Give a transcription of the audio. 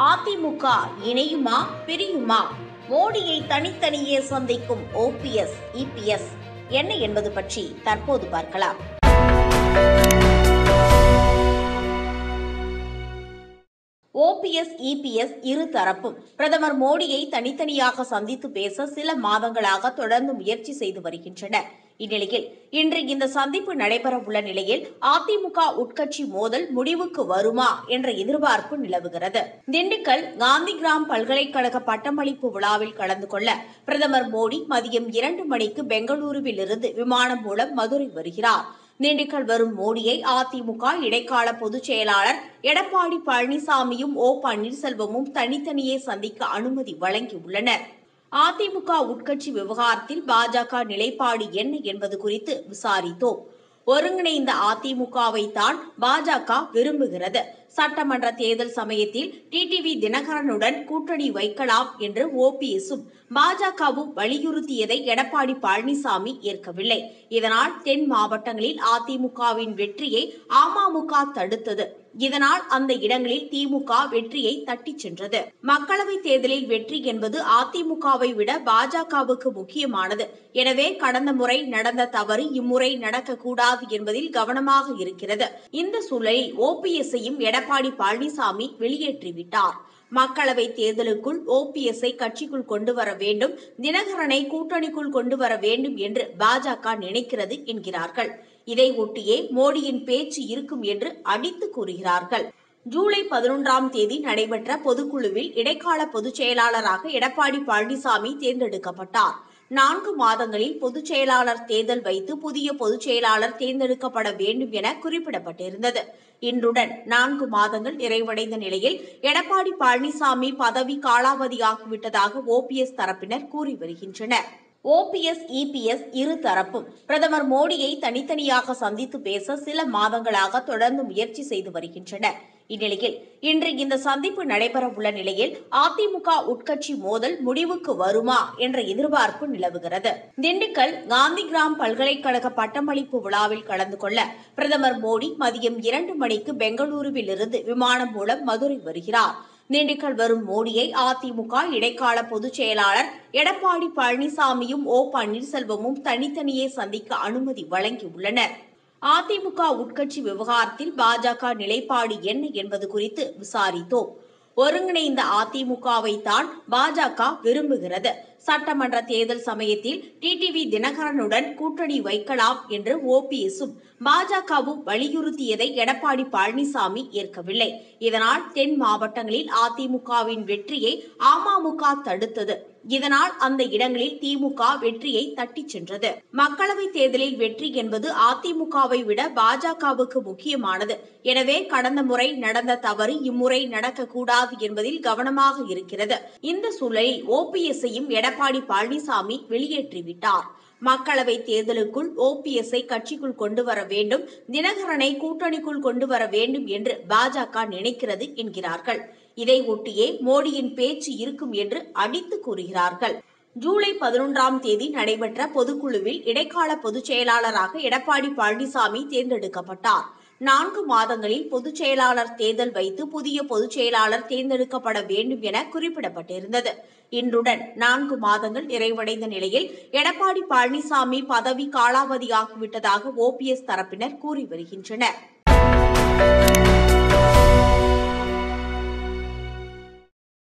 அதிமுக இணையுமா பிரியுமா மோடியை தனித்தனியே சந்திக்கும் ஓபிஎஸ் இபிஎஸ் என்ன என்பது பற்றி தற்போது பார்க்கலாம் ஓபிஎஸ் இபிஎஸ் இரு தரப்பும் பிரதமர் மோடியை தனித்தனியாக சந்தித்து பேச சில மாதங்களாக தொடர்ந்து முயற்சி செய்து வருகின்றனர் இந்நிலையில் இன்று இந்த சந்திப்பு நடைபெற உள்ள நிலையில் அதிமுக உட்கட்சி மோதல் முடிவுக்கு வருமா என்ற எதிர்பார்ப்பு நிலவுகிறது திண்டுக்கல் காந்திகிராம் பல்கலைக்கழக பட்டமளிப்பு விழாவில் கலந்து கொள்ள பிரதமர் மோடி மதியம் இரண்டு மணிக்கு பெங்களூருவில் இருந்து விமானம் மூலம் மதுரை வருகிறார் திண்டுக்கல் வரும் மோடியை அதிமுக இடைக்கால பொதுச் செயலாளர் எடப்பாடி பழனிசாமியும் ஓ பன்னீர்செல்வமும் தனித்தனியே சந்திக்க அனுமதி வழங்கியுள்ளனர் அதிமுக உட்கட்சி விவகாரத்தில் பாஜக நிலைப்பாடு என்ன என்பது குறித்து விசாரித்தோம் ஒருங்கிணைந்த அதிமுகவை தான் பாஜக விரும்புகிறது சட்டமன்ற தேர்தல் சமயத்தில் டிடிவி தினகரனுடன் கூட்டணி வைக்கலாம் என்று ஓபிஎஸும் பாஜகவும் வலியுறுத்தியதை எடப்பாடி பழனிசாமி ஏற்கவில்லை இதனால் தென் மாவட்டங்களில் அதிமுகவின் வெற்றியை அமமுக தடுத்தது இதனால் அந்த இடங்களில் திமுக வெற்றியை தட்டிச் சென்றது மக்களவைத் தேர்தலில் வெற்றி என்பது அதிமுகவை விட பாஜகவுக்கு முக்கியமானது எனவே கடந்த முறை நடந்த தவறு இம்முறை நடக்கக்கூடாது என்பதில் கவனமாக இருக்கிறது இந்த சூழலில் ஓபிஎஸ்ஐயும் எடப்பாடி பழனிசாமி வெளியேற்றிவிட்டார் மக்களவை தேர்தலுக்குள் ஓபிஎஸ்ஐ கட்சிக்குள் கொண்டு வர வேண்டும் தினகரனை கூட்டணிக்குள் கொண்டு வர வேண்டும் என்று பாஜக நினைக்கிறது என்கிறார்கள் இதை ஒட்டியே மோடியின் பேச்சு இருக்கும் என்று அடித்து கூறுகிறார்கள் ஜூலை பதினொன்றாம் தேதி நடைபெற்ற பொதுக்குழுவில் இடைக்கால பொதுச் செயலாளராக எடப்பாடி பழனிசாமி தேர்ந்தெடுக்கப்பட்டார் நான்கு மாதங்களில் பொதுச் செயலாளர் தேர்தல் வைத்து புதிய பொதுச் செயலாளர் தேர்ந்தெடுக்கப்பட வேண்டும் என குறிப்பிடப்பட்டிருந்தது இன்றுடன் நான்கு மாதங்கள் நிறைவடைந்த நிலையில் எடப்பாடி பழனிசாமி பதவி காலாவதியாகிவிட்டதாக ஓபிஎஸ் தரப்பினர் கூறி வருகின்றனர் ஓபிஎஸ் இபிஎஸ் இரு தரப்பும் பிரதமர் மோடியை தனித்தனியாக சந்தித்து பேச சில மாதங்களாக தொடர்ந்து முயற்சி செய்து வருகின்றனர் இந்நிலையில் இன்று இந்த சந்திப்பு நடைபெற உள்ள நிலையில் அதிமுக உட்கட்சி மோதல் முடிவுக்கு வருமா என்ற எதிர்பார்ப்பு நிலவுகிறது திண்டுக்கல் காந்திகிராம் பல்கலைக்கழக பட்டமளிப்பு விழாவில் கலந்து கொள்ள பிரதமர் மோடி மதியம் இரண்டு மணிக்கு பெங்களூருவில் இருந்து விமானம் மூலம் மதுரை வருகிறார் திண்டுக்கல் வரும் மோடியை அதிமுக இடைக்கால பொதுச் செயலாளர் எடப்பாடி பழனிசாமியும் ஓ பன்னீர்செல்வமும் தனித்தனியே சந்திக்க அனுமதி வழங்கியுள்ளனர் அதிமுக உட்கட்சி விவகாரத்தில் பாஜக நிலைப்பாடு என்ன என்பது குறித்து விசாரித்தோம் ஒருங்கிணைந்த அதிமுகவை தான் பாஜக விரும்புகிறது சட்டமன்ற தேர்தல் சமயத்தில் டிடிவி தினகரனுடன் கூட்டணி வைக்கலாம் என்று ஓபிஎஸும் பாஜகவும் வலியுறுத்தியதை எடப்பாடி பழனிசாமி ஏற்கவில்லை இதனால் தென் மாவட்டங்களில் அதிமுகவின் வெற்றியை அமமுக தடுத்தது இதனால் அந்த இடங்களில் திமுக வெற்றியை தட்டிச் சென்றது மக்களவைத் தேர்தலில் வெற்றி என்பது அதிமுகவை விட பாஜகவுக்கு முக்கியமானது எனவே கடந்த முறை நடந்த தவறு இம்முறை நடக்கக்கூடாது என்பதில் கவனமாக இருக்கிறது இந்த சூழலில் ஓபிஎஸ்ஐயும் எடப்பாடி பழனிசாமி வெளியேற்றிவிட்டார் மக்களவை தேர்தலுக்குள் ஓபிஎஸ்ஐ கட்சிக்குள் கொண்டு வர வேண்டும் தினகரனை கூட்டணிக்குள் கொண்டு வர வேண்டும் என்று பாஜக நினைக்கிறது என்கிறார்கள் இதை ஒட்டியே மோடியின் பேச்சு இருக்கும் என்று அடித்து கூறுகிறார்கள் ஜூலை பதினொன்றாம் தேதி நடைபெற்ற பொதுக்குழுவில் இடைக்கால பொதுச் செயலாளராக எடப்பாடி பழனிசாமி தேர்ந்தெடுக்கப்பட்டார் நான்கு மாதங்களில் பொதுச் செயலாளர் தேர்தல் வைத்து புதிய பொதுச் செயலாளர் தேர்ந்தெடுக்கப்பட வேண்டும் என குறிப்பிடப்பட்டிருந்தது இன்றுடன் நான்கு மாதங்கள் நிறைவடைந்த நிலையில் எடப்பாடி பழனிசாமி பதவி காலாவதியாகிவிட்டதாக ஓபிஎஸ் தரப்பினர் கூறி வருகின்றனர்